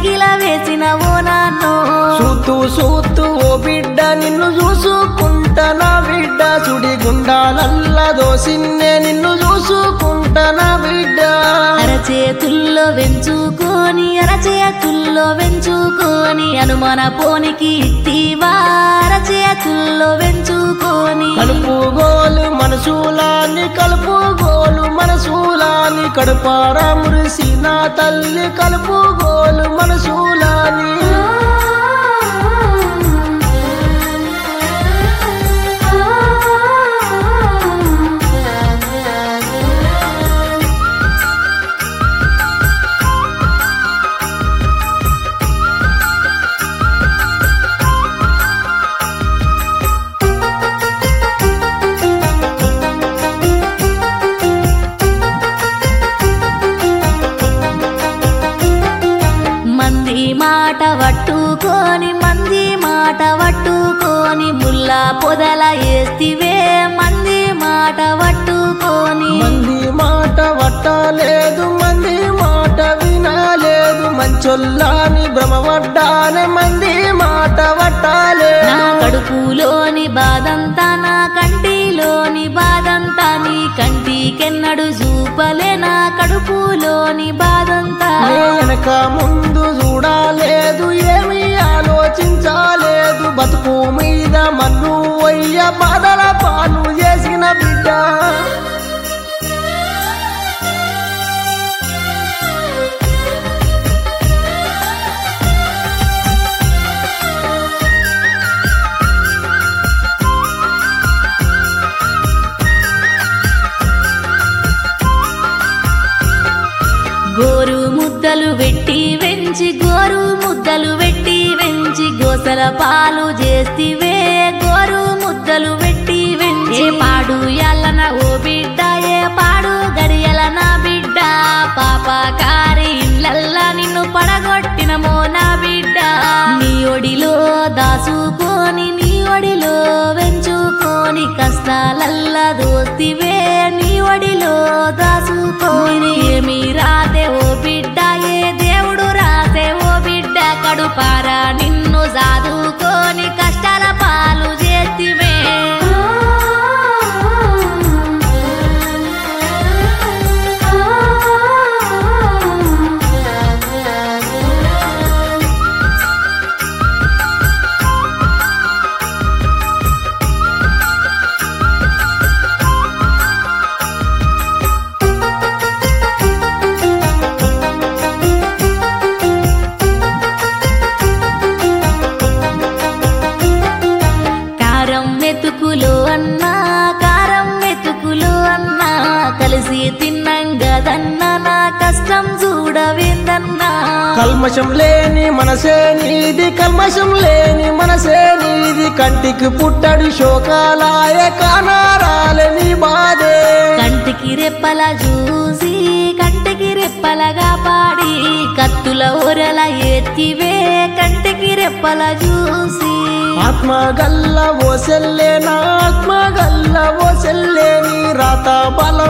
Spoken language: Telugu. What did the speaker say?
ఎంగిల వేసిన ఓ నాన్నో సూతు సూతు ఓ బిడ్డ నిన్ను చూసుకుంటా నా బిడ్డ సుడి గుండాలల్ల దోసిన్నే నిన్ను చూసుకుంటా నా బిడ్డ అరచేతుల్లో వెంచుకొని అరచేతుల్లో వెంచుకొని అనుమాన పోనికి ఇట్టివా అరచేతుల్లో వెంచుకొని కలుపు గోలు మనసులాని కలుపు గోలు మనసులాని కడుపారా మురిసి నా తల్లి కలుపు గోలు మనసులాని మంది మాట పట్టుకొని మంది మాట పట్టుకొని ముల్లా పొదల ఏస్తివే మంది మాట పట్టుకొని మంది మాట వట్టలేదు మంది మాట వినలేదు మంచొల్లాని భ్రమపడ్డానే మంది మాట వట్టలేదు నా కడుపులోని బాధంతా నా కంటిలోని బాధంతా నీ కంటికెన్నడు చూపలే నా కడుపులోని బాధంతా నే వెనక ముందు చూడలేదు ఏమి ఆలోచించలేదు బతుకు మీద మన్ను వయ్య బాధల పాలు చేసిన బిడ్డ గోరు ముద్దలు వెట్టి వెంచి గోరు ముద్దలు వెట్టి వెంచి గోసల పాలు చేస్తివే గోరు ముద్దలు వెట్టి వెంచి ఏ పాడు ఎల్లన ఓ బిడ్డ ఏ పాడు గడియల నా బిడ్డ పాపకారి ఇళ్ళల్లా నిన్ను పడగొట్టినమో నా బిడ్డ నీ ఒడిలో దాసుకొని నీ ఒడిలో వెంచుకొని కష్టాలల్లా దోస్తివే నీ ఒడిలో దాసుకొని ఏమి రాతే ఓ బిడ్డ ఏ దేవుడు రాసే ఓ బిడ్డ కడుపారా నిన్ను సాదుకొని కష్టాల పాలు చేతివే కారం మెతుకులు అన్నా కారం మెతుకులు అన్నా కలిసి తిన్నాం గదన్నా నా కష్టం చూడవేందన్నా కల్మషం లేని మనసే నీది కల్మషం లేని మనసే నీది కంటికి పుట్టడు శోకాలాయ కానారాలే నీ బాధే కంటికి రెప్పల చూసి కంటికి రెప్పలగా పాడి కత్తుల ఒరల ఎత్తివే కంటికి రెప్పల చూసి ఆత్మ గల్ల ఓ సెల్లే నా ఆత్మ గల్ల ఓ సెల్లే నీ రాత బల